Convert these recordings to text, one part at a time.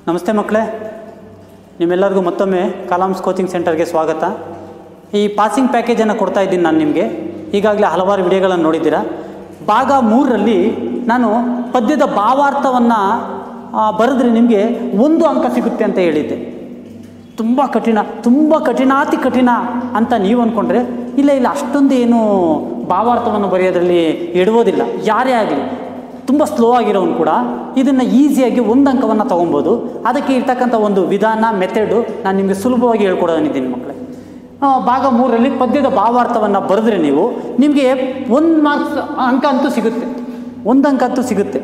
ನಮಸ್ತೆ ಮಕ್ಕಳೇ ನಿಮ್ಮೆಲ್ಲರಿಗೂ ಮತ್ತೊಮ್ಮೆ ಕಲಾಮ್ಸ್ ಕೋಚಿಂಗ್ ಸೆಂಟರ್ಗೆ ಸ್ವಾಗತ ಈ ಪಾಸಿಂಗ್ ಪ್ಯಾಕೇಜನ್ನು ಕೊಡ್ತಾ ಇದ್ದೀನಿ ನಾನು ನಿಮಗೆ ಈಗಾಗಲೇ ಹಲವಾರು ವಿಡಿಯೋಗಳನ್ನು ನೋಡಿದ್ದೀರಾ ಭಾಗ ಮೂರರಲ್ಲಿ ನಾನು ಪದ್ಯದ ಭಾವಾರ್ಥವನ್ನು ಬರೆದ್ರೆ ನಿಮಗೆ ಒಂದು ಅಂಕ ಸಿಗುತ್ತೆ ಅಂತ ಹೇಳಿದ್ದೆ ತುಂಬ ಕಠಿಣ ತುಂಬ ಕಠಿಣಾತಿ ಕಠಿಣ ಅಂತ ನೀವು ಅಂದ್ಕೊಂಡ್ರೆ ಇಲ್ಲ ಇಲ್ಲ ಅಷ್ಟೊಂದು ಏನು ಭಾವಾರ್ಥವನ್ನು ಬರೆಯೋದ್ರಲ್ಲಿ ಎಡುವುದಿಲ್ಲ ಯಾರೇ ಆಗಲಿ ತುಂಬ ಸ್ಲೋ ಆಗಿರೋನು ಕೂಡ ಇದನ್ನು ಈಸಿಯಾಗಿ ಒಂದು ಅಂಕವನ್ನು ತೊಗೊಬೋದು ಅದಕ್ಕೆ ಇರ್ತಕ್ಕಂಥ ಒಂದು ವಿಧಾನ ಮೆಥಡು ನಾನು ನಿಮಗೆ ಸುಲಭವಾಗಿ ಹೇಳ್ಕೊಡೋನಿದ್ದೀನಿ ಮಕ್ಕಳೇ ಆ, ಭಾಗ ಮೂರರಲ್ಲಿ ಪದ್ಯದ ಭಾವಾರ್ಥವನ್ನು ಬರೆದ್ರೆ ನೀವು ನಿಮಗೆ ಒಂದು ಮಾರ್ಕ್ಸ್ ಅಂಕ ಅಂತೂ ಸಿಗುತ್ತೆ ಒಂದು ಅಂಕ ಅಂತೂ ಸಿಗುತ್ತೆ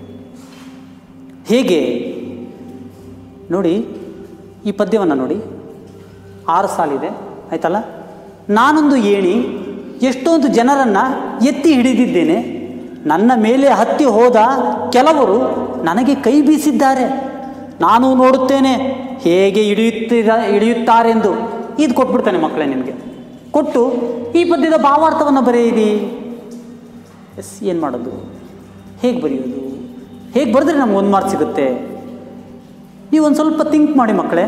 ಹೇಗೆ ನೋಡಿ ಈ ಪದ್ಯವನ್ನು ನೋಡಿ ಆರು ಸಾಲಿದೆ ಆಯ್ತಲ್ಲ ನಾನೊಂದು ಏಣಿ ಎಷ್ಟೊಂದು ಜನರನ್ನು ಎತ್ತಿ ಹಿಡಿದಿದ್ದೇನೆ ನನ್ನ ಮೇಲೆ ಹತ್ತಿ ಹೋದ ಕೆಲವರು ನನಗೆ ಕೈ ಬೀಸಿದ್ದಾರೆ ನಾನು ನೋಡುತ್ತೇನೆ ಹೇಗೆ ಹಿಡಿಯುತ್ತೀರ ಹಿಡಿಯುತ್ತಾರೆಂದು ಇದು ಕೊಟ್ಬಿಡ್ತಾನೆ ಮಕ್ಕಳೇ ನಿಮಗೆ ಕೊಟ್ಟು ಈ ಪದ್ಯದ ಭಾವಾರ್ಥವನ್ನು ಬರೆಯಿರಿ ಎಸ್ ಏನು ಮಾಡೋದು ಹೇಗೆ ಬರೆಯೋದು ಹೇಗೆ ಬರೆದ್ರೆ ನಮ್ಗೆ ಒಂದು ಮಾರ್ಕ್ ಸಿಗುತ್ತೆ ನೀವು ಒಂದು ಸ್ವಲ್ಪ ಥಿಂಕ್ ಮಾಡಿ ಮಕ್ಕಳೇ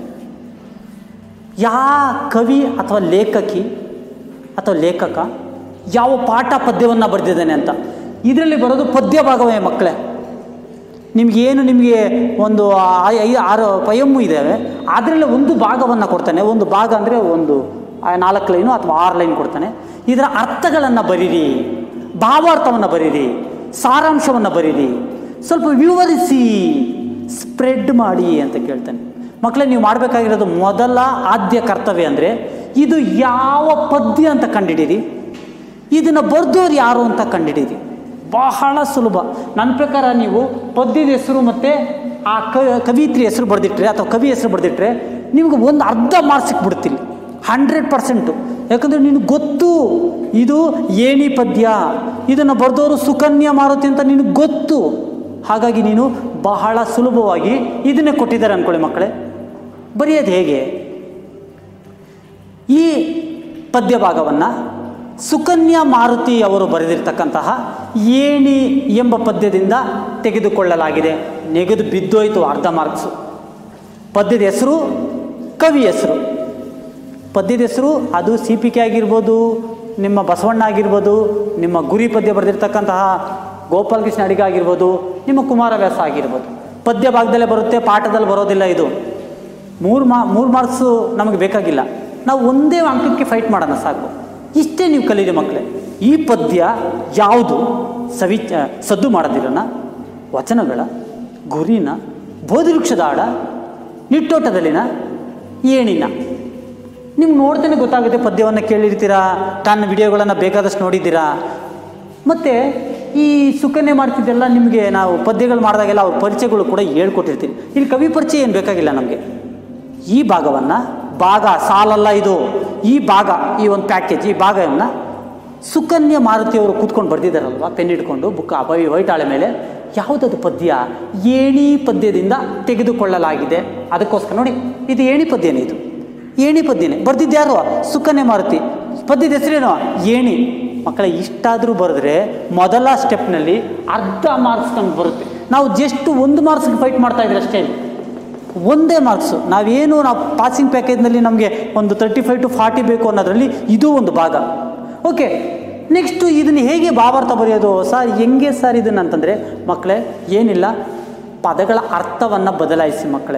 ಯಾ ಕವಿ ಅಥವಾ ಲೇಖಕಿ ಅಥವಾ ಲೇಖಕ ಯಾವ ಪಾಠ ಪದ್ಯವನ್ನು ಬರೆದಿದ್ದಾನೆ ಅಂತ ಇದರಲ್ಲಿ ಬರೋದು ಪದ್ಯ ಭಾಗವೇ ಮಕ್ಕಳೇ ನಿಮಗೇನು ನಿಮಗೆ ಒಂದು ಆ- ಐದು ಆರು ಪಯಮ್ಮು ಇದ್ದಾವೆ ಅದರಲ್ಲಿ ಒಂದು ಭಾಗವನ್ನು ಕೊಡ್ತಾನೆ ಒಂದು ಭಾಗ ಅಂದರೆ ಒಂದು ಆ ನಾಲ್ಕು ಲೈನು ಅಥವಾ ಆರು ಲೈನ್ ಕೊಡ್ತಾನೆ ಇದರ ಅರ್ಥಗಳನ್ನು ಬರೀರಿ ಭಾವಾರ್ಥವನ್ನು ಬರೀರಿ ಸಾರಾಂಶವನ್ನು ಬರೀರಿ ಸ್ವಲ್ಪ ವಿವರಿಸಿ ಸ್ಪ್ರೆಡ್ ಮಾಡಿ ಅಂತ ಕೇಳ್ತಾನೆ ಮಕ್ಕಳೇ ನೀವು ಮಾಡಬೇಕಾಗಿರೋದು ಮೊದಲ ಆದ್ಯ ಕರ್ತವ್ಯ ಅಂದರೆ ಇದು ಯಾವ ಪದ್ಯ ಅಂತ ಕಂಡಿಡೀರಿ ಇದನ್ನು ಬರ್ದೋರು ಯಾರು ಅಂತ ಕಂಡಿಡೀರಿ ಬಹಳ ಸುಲಭ ನನ್ನ ಪ್ರಕಾರ ನೀವು ಪದ್ಯದ ಹೆಸರು ಮತ್ತು ಆ ಕ ಕವಿತ್ರಿ ಹೆಸರು ಬರೆದಿಟ್ರೆ ಅಥವಾ ಕವಿ ಹೆಸರು ಬರೆದಿಟ್ರೆ ನಿಮ್ಗೆ ಒಂದು ಅರ್ಧ ಮಾರ್ಕ್ಸ್ ಸಿಕ್ಬಿಡ್ತಿಲ್ಲ ಹಂಡ್ರೆಡ್ ಪರ್ಸೆಂಟು ಯಾಕಂದರೆ ನಿನಗೆ ಗೊತ್ತು ಇದು ಏಣಿ ಪದ್ಯ ಇದನ್ನು ಬರೆದವರು ಸುಕನ್ಯಾ ಮಾರುತಿ ಅಂತ ನಿನಗೆ ಗೊತ್ತು ಹಾಗಾಗಿ ನೀನು ಬಹಳ ಸುಲಭವಾಗಿ ಇದನ್ನೇ ಕೊಟ್ಟಿದ್ದಾರೆ ಅಂದ್ಕೊಳ್ಳಿ ಮಕ್ಕಳೇ ಬರೆಯೋದು ಹೇಗೆ ಈ ಪದ್ಯ ಭಾಗವನ್ನು ಸುಕನ್ಯಾ ಮಾರುತಿ ಅವರು ಬರೆದಿರ್ತಕ್ಕಂತಹ ಏಣಿ ಎಂಬ ಪದ್ಯದಿಂದ ತೆಗೆದುಕೊಳ್ಳಲಾಗಿದೆ ನೆಗೆದು ಬಿದ್ದೋಯ್ತು ಅರ್ಧ ಮಾರ್ಕ್ಸು ಪದ್ಯದ ಹೆಸರು ಕವಿ ಹೆಸರು ಪದ್ಯದ ಹೆಸರು ಅದು ಸಿ ಪಿ ಕೆ ಆಗಿರ್ಬೋದು ನಿಮ್ಮ ಬಸವಣ್ಣ ಆಗಿರ್ಬೋದು ನಿಮ್ಮ ಗುರಿ ಪದ್ಯ ಬರೆದಿರ್ತಕ್ಕಂತಹ ಗೋಪಾಲಕೃಷ್ಣ ಅಡಿಗ ಆಗಿರ್ಬೋದು ನಿಮ್ಮ ಕುಮಾರವ್ಯಾಸ ಆಗಿರ್ಬೋದು ಪದ್ಯ ಭಾಗದಲ್ಲೇ ಬರುತ್ತೆ ಪಾಠದಲ್ಲಿ ಬರೋದಿಲ್ಲ ಇದು ಮೂರು ಮಾ ಮೂರು ಮಾರ್ಕ್ಸು ನಮಗೆ ಬೇಕಾಗಿಲ್ಲ ನಾವು ಒಂದೇ ಅಂಕಕ್ಕೆ ಫೈಟ್ ಮಾಡೋಣ ಸಾಕು ಇಷ್ಟೇ ನೀವು ಕಲೀರಿ ಮಕ್ಕಳೇ ಈ ಪದ್ಯ ಯಾವುದು ಸವಿ ಸದ್ದು ಮಾಡೋದಿರೋಣ ವಚನಗಳ ಗುರಿನ ಬೋಧಿವೃಕ್ಷದ ಆಡ ನಿಟ್ಟೋಟದಲ್ಲಿನ ಏಣಿನ ನಿಮ್ಗೆ ನೋಡ್ತಾನೆ ಗೊತ್ತಾಗುತ್ತೆ ಪದ್ಯವನ್ನು ಕೇಳಿರ್ತೀರಾ ತನ್ನ ವಿಡಿಯೋಗಳನ್ನು ಬೇಕಾದಷ್ಟು ನೋಡಿದ್ದೀರಾ ಮತ್ತು ಈ ಸುಕನ್ಯೆ ಮಾಡ್ತಿದ್ದೆಲ್ಲ ನಿಮಗೆ ನಾವು ಪದ್ಯಗಳು ಮಾಡಿದಾಗೆಲ್ಲ ಅವ್ರ ಪರಿಚಯಗಳು ಕೂಡ ಹೇಳ್ಕೊಟ್ಟಿರ್ತೀವಿ ಇಲ್ಲಿ ಕವಿ ಪರಿಚಯ ಏನು ಬೇಕಾಗಿಲ್ಲ ನಮಗೆ ಈ ಭಾಗವನ್ನು ಭಾಗ ಸಾಲಲ್ಲ ಇದು ಈ ಭಾಗ ಈ ಒಂದು ಪ್ಯಾಕೇಜ್ ಈ ಭಾಗವನ್ನು ಸುಕನ್ಯಾ ಮಾರುತಿಯವರು ಕೂತ್ಕೊಂಡು ಬರೆದಿದ್ದಾರಲ್ವ ಪೆನ್ ಇಟ್ಕೊಂಡು ಬುಕ್ ಅಭವಿ ವೈಟಾಳೆ ಮೇಲೆ ಯಾವುದದು ಪದ್ಯ ಏಣಿ ಪದ್ಯದಿಂದ ತೆಗೆದುಕೊಳ್ಳಲಾಗಿದೆ ಅದಕ್ಕೋಸ್ಕರ ನೋಡಿ ಇದು ಏಣಿ ಪದ್ಯನೇ ಇದು ಏಣಿ ಪದ್ಯನೇ ಬರ್ದಿದ್ದು ಯಾರು ಸುಕನ್ಯಾ ಮಾರುತಿ ಪದ್ಯದ ಹೆಸರೇನು ಏಣಿ ಮಕ್ಕಳ ಇಷ್ಟಾದರೂ ಬರೆದ್ರೆ ಮೊದಲ ಸ್ಟೆಪ್ನಲ್ಲಿ ಅರ್ಧ ಮಾರ್ಕ್ಸ್ ನಮ್ಗೆ ಬರುತ್ತೆ ನಾವು ಜಸ್ಟ್ ಒಂದು ಮಾರ್ಕ್ಸ್ಗೆ ಫೈಟ್ ಮಾಡ್ತಾ ಇದ್ರೆ ಅಷ್ಟೇ ಒಂದೇ ಮಾರ್ಕ್ಸು ನಾವೇನು ನಾವು ಪಾಸಿಂಗ್ ಪ್ಯಾಕೇಜ್ನಲ್ಲಿ ನಮಗೆ ಒಂದು ತರ್ಟಿ ಫೈವ್ ಟು ಫಾರ್ಟಿ ಬೇಕು ಅನ್ನೋದರಲ್ಲಿ ಇದು ಒಂದು ಭಾಗ ಓಕೆ ನೆಕ್ಸ್ಟು ಇದನ್ನು ಹೇಗೆ ಭಾವಾರ್ಥ ಬರೆಯೋದು ಸರ್ ಹೆಂಗೆ ಸರ್ ಇದನ್ನು ಅಂತಂದರೆ ಮಕ್ಕಳೇ ಏನಿಲ್ಲ ಪದಗಳ ಅರ್ಥವನ್ನು ಬದಲಾಯಿಸಿ ಮಕ್ಕಳೇ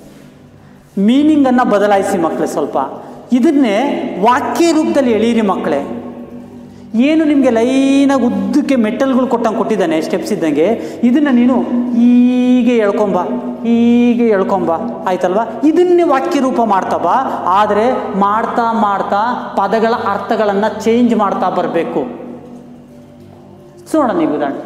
ಮೀನಿಂಗನ್ನು ಬದಲಾಯಿಸಿ ಮಕ್ಕಳೇ ಸ್ವಲ್ಪ ಇದನ್ನೇ ವಾಕ್ಯ ರೂಪದಲ್ಲಿ ಎಳೀರಿ ಮಕ್ಕಳೇ ಏನು ನಿಮಗೆ ಲೈನಾಗಿ ಉದ್ದಕ್ಕೆ ಮೆಟಲ್ಗಳು ಕೊಟ್ಟಂಗೆ ಕೊಟ್ಟಿದ್ದಾನೆ ಸ್ಟೆಪ್ಸ್ ಇದ್ದಂಗೆ ಇದನ್ನು ನೀನು ಹೀಗೆ ಎಳ್ಕೊಂಬ ಹೀಗೆ ಎಳ್ಕೊಂಬ ಆಯ್ತಲ್ವಾ ಇದನ್ನೇ ವಾಕ್ಯ ರೂಪ ಮಾಡ್ತಾ ಬಾ ಆದರೆ ಮಾಡ್ತಾ ಮಾಡ್ತಾ ಪದಗಳ ಅರ್ಥಗಳನ್ನು ಚೇಂಜ್ ಮಾಡ್ತಾ ಬರಬೇಕು ನೋಡೋಣ ನೀವು ಉದಾಹರಣೆ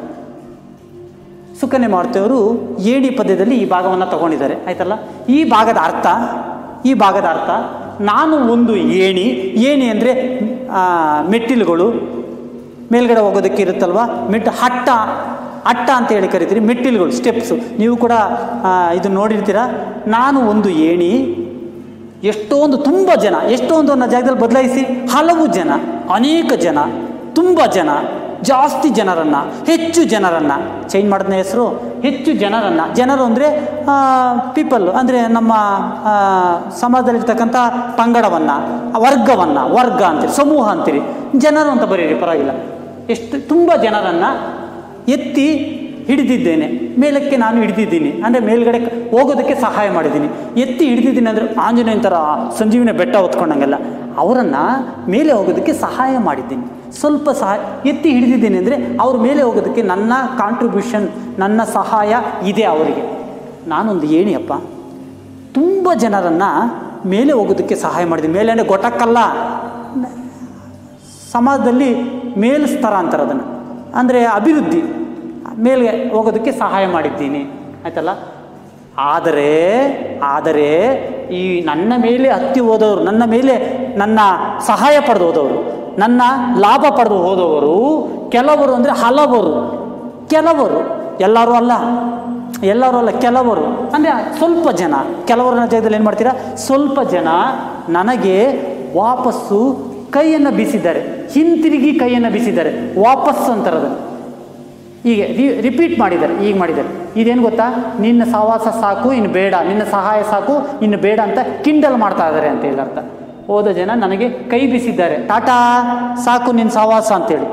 ಸುಕನ್ಯಾ ಮಾರುತಿಯವರು ಏಣಿ ಪದ್ಯದಲ್ಲಿ ಈ ಭಾಗವನ್ನು ತಗೊಂಡಿದ್ದಾರೆ ಆಯ್ತಲ್ಲ ಈ ಭಾಗದ ಅರ್ಥ ಈ ಭಾಗದ ಅರ್ಥ ನಾನು ಒಂದು ಏಣಿ ಏಣಿ ಅಂದರೆ ಮೆಟ್ಟಿಲುಗಳು ಮೇಲ್ಗಡೆ ಹೋಗೋದಕ್ಕೆ ಇರುತ್ತಲ್ವ ಮೆಟ್ಟು ಹಟ್ಟ ಅಟ್ಟ ಅಂತ ಹೇಳಿ ಕರಿತೀರಿ ಮೆಟ್ಟಿಲುಗಳು ಸ್ಟೆಪ್ಸು ನೀವು ಕೂಡ ಆ, ಇದು ನೋಡಿರ್ತೀರ ನಾನು ಒಂದು ಏಣಿ ಎಷ್ಟೊಂದು ತುಂಬ ಜನ ಎಷ್ಟೊಂದು ಅನ್ನೋ ಜಾಗದಲ್ಲಿ ಬದಲಾಯಿಸಿ ಹಲವು ಜನ ಅನೇಕ ಜನ ತುಂಬ ಜನ ಜಾಸ್ತಿ ಜನರನ್ನು ಹೆಚ್ಚು ಜನರನ್ನು ಚೇಂಜ್ ಮಾಡಿದ ಹೆಸರು ಹೆಚ್ಚು ಜನರನ್ನು ಜನರು ಅಂದರೆ ಪೀಪಲ್ ಅಂದರೆ ನಮ್ಮ ಆ, ಸಮಾಜದಲ್ಲಿರ್ತಕ್ಕಂಥ ಪಂಗಡವನ್ನು ವರ್ಗವನ್ನು ವರ್ಗ ಅಂತೀರಿ ಸಮೂಹ ಅಂತೀರಿ ಜನರು ಅಂತ ಬರೀರಿ ಪರವಾಗಿಲ್ಲ ಎಷ್ಟು ತುಂಬ ಜನರನ್ನು ಎತ್ತಿ ಹಿಡಿದಿದ್ದೇನೆ ಮೇಲಕ್ಕೆ ನಾನು ಹಿಡಿದಿದ್ದೀನಿ ಅಂದರೆ ಮೇಲ್ಗಡೆ ಕ- ಹೋಗೋದಕ್ಕೆ ಸಹಾಯ ಮಾಡಿದ್ದೀನಿ ಎತ್ತಿ ಹಿಡಿದಿದ್ದೀನಿ ಅಂದರೆ ಆಂಜನೇಯನ ಥರ ಸಂಜೀವಿನ ಬೆಟ್ಟ ಹೊತ್ಕೊಂಡಂಗೆಲ್ಲ ಅವರನ್ನು ಮೇಲೆ ಹೋಗೋದಕ್ಕೆ ಸಹಾಯ ಮಾಡಿದ್ದೀನಿ ಸ್ವಲ್ಪ ಸಹಾಯ ಎತ್ತಿ ಹಿಡಿದಿದ್ದೀನಿ ಅಂದರೆ ಅವ್ರ ಮೇಲೆ ಹೋಗೋದಕ್ಕೆ ನನ್ನ ಕಾಂಟ್ರಿಬ್ಯೂಷನ್ ನನ್ನ ಸಹಾಯ ಇದೆ ಅವರಿಗೆ ನಾನೊಂದು ಏಣಿಯಪ್ಪ ತುಂಬ ಜನರನ್ನು ಮೇಲೆ ಹೋಗೋದಕ್ಕೆ ಸಹಾಯ ಮಾಡಿದ್ದೀನಿ ಮೇಲೆ ಅಂದರೆ ಗೊಟಕ್ಕಲ್ಲ ಸಮಾಜದಲ್ಲಿ ಮೇಲ್ ಸ್ತರ ಅಂತಾರೆ ಅದನ್ನು ಅಂದರೆ ಅಭಿವೃದ್ಧಿ ಮೇಲೆ ಹೋಗೋದಕ್ಕೆ ಸಹಾಯ ಮಾಡಿದ್ದೀನಿ ಆಯ್ತಲ್ಲ ಆದರೆ ಆದರೆ ಈ ನನ್ನ ಮೇಲೆ ಹತ್ತಿ ಹೋದವರು ನನ್ನ ಮೇಲೆ ನನ್ನ ಸಹಾಯ ಪಡೆದು ಹೋದವರು ನನ್ನ ಲಾಭ ಪಡೆದು ಹೋದವರು ಕೆಲವರು ಅಂದರೆ ಹಲವರು ಕೆಲವರು ಎಲ್ಲರೂ ಅಲ್ಲ ಎಲ್ಲರೂ ಅಲ್ಲ ಕೆಲವರು ಅಂದರೆ ಸ್ವಲ್ಪ ಜನ ಕೆಲವರ ಜಾಗದಲ್ಲಿ ಏನು ಮಾಡ್ತೀರಾ ಸ್ವಲ್ಪ ಜನ ನನಗೆ ವಾಪಸ್ಸು ಕೈಯನ್ನು ಬೀಸಿದ್ದಾರೆ ಹಿಂತಿರುಗಿ ಕೈಯನ್ನು ಬೀಸಿದ್ದಾರೆ ವಾಪಸ್ಸು ಅಂತಾರೆ ಅದನ್ನು ಹೀಗೆ ರಿಪೀಟ್ ಮಾಡಿದ್ದಾರೆ ಈಗ ಮಾಡಿದ್ದಾರೆ ಇದೇನು ಗೊತ್ತಾ ನಿನ್ನ ಸಹವಾಸ ಸಾಕು ಇನ್ನು ಬೇಡ ನಿನ್ನ ಸಹಾಯ ಸಾಕು ಇನ್ನು ಬೇಡ ಅಂತ ಕಿಂಡಲ್ ಮಾಡ್ತಾ ಇದ್ದಾರೆ ಅಂತ ಹೇಳಿ ಅರ್ಥ ಹೋದ ಜನ ನನಗೆ ಕೈ ಬೀಸಿದ್ದಾರೆ ಟಾಟಾ ಸಾಕು ನಿನ್ನ ಸಹವಾಸ ಅಂತೇಳಿ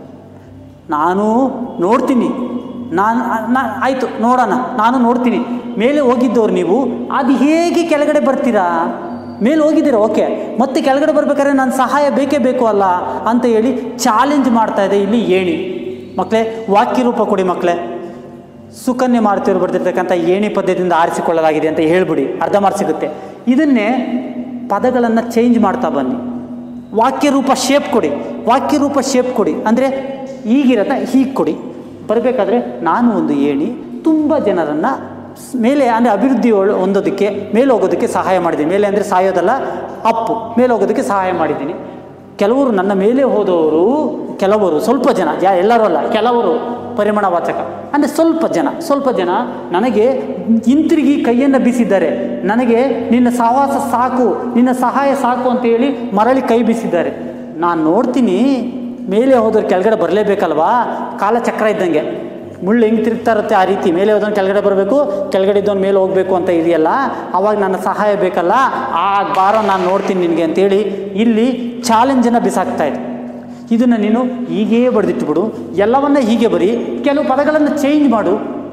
ನಾನು ನೋಡ್ತೀನಿ ನಾನು ನಾ ಆಯಿತು ನೋಡೋಣ ನಾನು ನೋಡ್ತೀನಿ ಮೇಲೆ ಹೋಗಿದ್ದವ್ರು ನೀವು ಅದು ಹೇಗೆ ಕೆಳಗಡೆ ಬರ್ತೀರಾ ಮೇಲೆ ಹೋಗಿದ್ದೀರಾ ಓಕೆ ಮತ್ತೆ ಕೆಳಗಡೆ ಬರ್ಬೇಕಾದ್ರೆ ನನ್ನ ಸಹಾಯ ಬೇಕೇ ಬೇಕು ಅಲ್ಲ ಅಂತ ಹೇಳಿ ಚಾಲೆಂಜ್ ಮಾಡ್ತಾ ಇದೆ ಇಲ್ಲಿ ಏಣಿ ಮಕ್ಕಳೇ ವಾಕ್ಯ ರೂಪ ಕೊಡಿ ಮಕ್ಕಳೇ ಸುಕನ್ಯೆ ಮಾಡ್ತಿರೋ ಬರ್ತಿರ್ತಕ್ಕಂಥ ಏಣಿ ಪದ್ಯದಿಂದ ಆರಿಸಿಕೊಳ್ಳಲಾಗಿದೆ ಅಂತ ಹೇಳ್ಬಿಡಿ ಅರ್ಧ ಮಾರ್ಕ್ ಸಿಗುತ್ತೆ ಇದನ್ನೇ ಪದಗಳನ್ನು ಚೇಂಜ್ ಮಾಡ್ತಾ ಬನ್ನಿ ವಾಕ್ಯ ರೂಪ ಶೇಪ್ ಕೊಡಿ ವಾಕ್ಯ ರೂಪ ಶೇಪ್ ಕೊಡಿ ಅಂದರೆ ಈಗಿರತ್ತ ಹೀಗೆ ಕೊಡಿ ಬರಬೇಕಾದ್ರೆ ನಾನು ಒಂದು ಏಣಿ ತುಂಬ ಜನರನ್ನು ಮೇಲೆ ಅಂದರೆ ಅಭಿವೃದ್ಧಿ ಒಳ- ಹೊಂದೋದಕ್ಕೆ ಮೇಲೆ ಹೋಗೋದಕ್ಕೆ ಸಹಾಯ ಮಾಡಿದ್ದೀನಿ ಮೇಲೆ ಅಂದರೆ ಸಾಯೋದಲ್ಲ ಅಪ್ಪು ಮೇಲೆ ಹೋಗೋದಕ್ಕೆ ಸಹಾಯ ಮಾಡಿದ್ದೀನಿ ಕೆಲವರು ನನ್ನ ಮೇಲೆ ಹೋದವರು ಕೆಲವರು ಸ್ವಲ್ಪ ಜನ ಯಾ ಎಲ್ಲರೂ ಅಲ್ಲ ಕೆಲವರು ಪರಿಮಾಣವಾಚಕ ಅಂದರೆ ಸ್ವಲ್ಪ ಜನ ಸ್ವಲ್ಪ ಜನ ನನಗೆ ಹಿಂತಿರುಗಿ ಕೈಯನ್ನು ಬೀಸಿದ್ದಾರೆ ನನಗೆ ನಿನ್ನ ಸಹವಾಸ ಸಾಕು ನಿನ್ನ ಸಹಾಯ ಸಾಕು ಅಂತ ಹೇಳಿ ಮರಳಿ ಕೈ ಬೀಸಿದ್ದಾರೆ ನಾನು ನೋಡ್ತೀನಿ ಮೇಲೆ ಹೋದವ್ರು ಕೆಳಗಡೆ ಬರಲೇಬೇಕಲ್ವಾ ಕಾಲಚಕ್ರ ಇದ್ದಂಗೆ ಮುಳ್ಳು ಹೆಂಗೆ ತಿರುಗ್ತಾ ಇರುತ್ತೆ ಆ ರೀತಿ ಮೇಲೆ ಹೋದವನು ಕೆಳಗಡೆ ಬರಬೇಕು ಕೆಳಗಡೆ ಇದ್ದವನು ಮೇಲೆ ಹೋಗಬೇಕು ಅಂತ ಇದೆಯಲ್ಲ ಅವಾಗ ನನ್ನ ಸಹಾಯ ಬೇಕಲ್ಲ ಆ ಬಾರ ನಾನು ನೋಡ್ತೀನಿ ನಿನಗೆ ಅಂತೇಳಿ ಇಲ್ಲಿ ಚಾಲೆಂಜನ್ನು ಬಿಸಾಕ್ತಾ ಇದೆ ಇದನ್ನು ನೀನು ಹೀಗೇ ಬರೆದಿಟ್ಟು ಬಿಡು ಎಲ್ಲವನ್ನ ಹೀಗೆ ಬರಿ ಕೆಲವು ಪದಗಳನ್ನು ಚೇಂಜ್ ಮಾಡು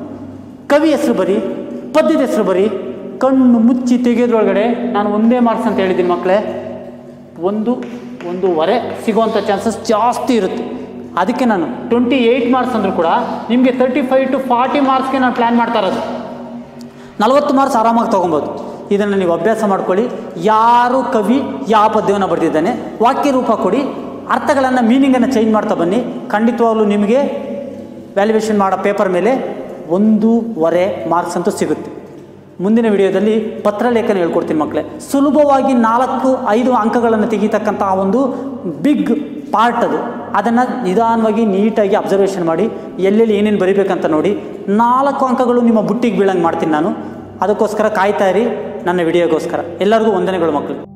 ಕವಿ ಹೆಸರು ಬರಿ ಪದ್ಯದ ಹೆಸರು ಬರಿ ಕಣ್ಣು ಮುಚ್ಚಿ ತೆಗೆಯೋದ್ರೊಳಗಡೆ ನಾನು ಒಂದೇ ಮಾರ್ಕ್ಸ್ ಅಂತ ಹೇಳಿದ್ದೀನಿ ಮಕ್ಕಳೇ ಒಂದು ಒಂದೂವರೆ ಸಿಗುವಂಥ ಚಾನ್ಸಸ್ ಜಾಸ್ತಿ ಇರುತ್ತೆ ಅದಕ್ಕೆ ನಾನು ಟ್ವೆಂಟಿ ಏಯ್ಟ್ ಮಾರ್ಕ್ಸ್ ಅಂದರೂ ಕೂಡ ನಿಮಗೆ ತರ್ಟಿ ಫೈವ್ ಟು ಫಾರ್ಟಿ ಮಾರ್ಕ್ಸ್ಗೆ ನಾನು ಪ್ಲ್ಯಾನ್ ಮಾಡ್ತಾ ಇರೋದು ನಲವತ್ತು ಮಾರ್ಕ್ಸ್ ಆರಾಮಾಗಿ ತೊಗೊಬೋದು ಇದನ್ನು ನೀವು ಅಭ್ಯಾಸ ಮಾಡ್ಕೊಳ್ಳಿ ಯಾರು ಕವಿ ಯಾವ ಪದ್ಯವನ್ನು ಬರೆದಿದ್ದಾನೆ ವಾಕ್ಯ ರೂಪ ಕೊಡಿ ಅರ್ಥಗಳನ್ನು ಮೀನಿಂಗನ್ನು ಚೇಂಜ್ ಮಾಡ್ತಾ ಬನ್ನಿ ಖಂಡಿತವಾಗ್ಲೂ ನಿಮಗೆ ವ್ಯಾಲ್ಯುಯೇಷನ್ ಮಾಡೋ ಪೇಪರ್ ಮೇಲೆ ಒಂದೂವರೆ ಮಾರ್ಕ್ಸ್ ಅಂತೂ ಸಿಗುತ್ತೆ ಮುಂದಿನ ವಿಡಿಯೋದಲ್ಲಿ ಪತ್ರಲೇಖನ ಹೇಳ್ಕೊಡ್ತೀನಿ ಮಕ್ಕಳೇ ಸುಲಭವಾಗಿ ನಾಲ್ಕು ಐದು ಅಂಕಗಳನ್ನು ತೆಗೀತಕ್ಕಂತಹ ಒಂದು ಬಿಗ್ ಪಾರ್ಟ್ ಅದು ಅದನ್ನು ನಿಧಾನವಾಗಿ ನೀಟಾಗಿ ಅಬ್ಸರ್ವೇಷನ್ ಮಾಡಿ ಎಲ್ಲೆಲ್ಲಿ ಏನೇನು ಬರಿಬೇಕಂತ ನೋಡಿ ನಾಲ್ಕು ಅಂಕಗಳು ನಿಮ್ಮ ಬುಟ್ಟಿಗೆ ಬೀಳಂಗೆ ಮಾಡ್ತೀನಿ ನಾನು ಅದಕ್ಕೋಸ್ಕರ ಕಾಯ್ತಾ ಇರಿ ನನ್ನ ವಿಡಿಯೋಗೋಸ್ಕರ ಎಲ್ಲರಿಗೂ ವಂದನೆಗಳು ಮಕ್ಕಳು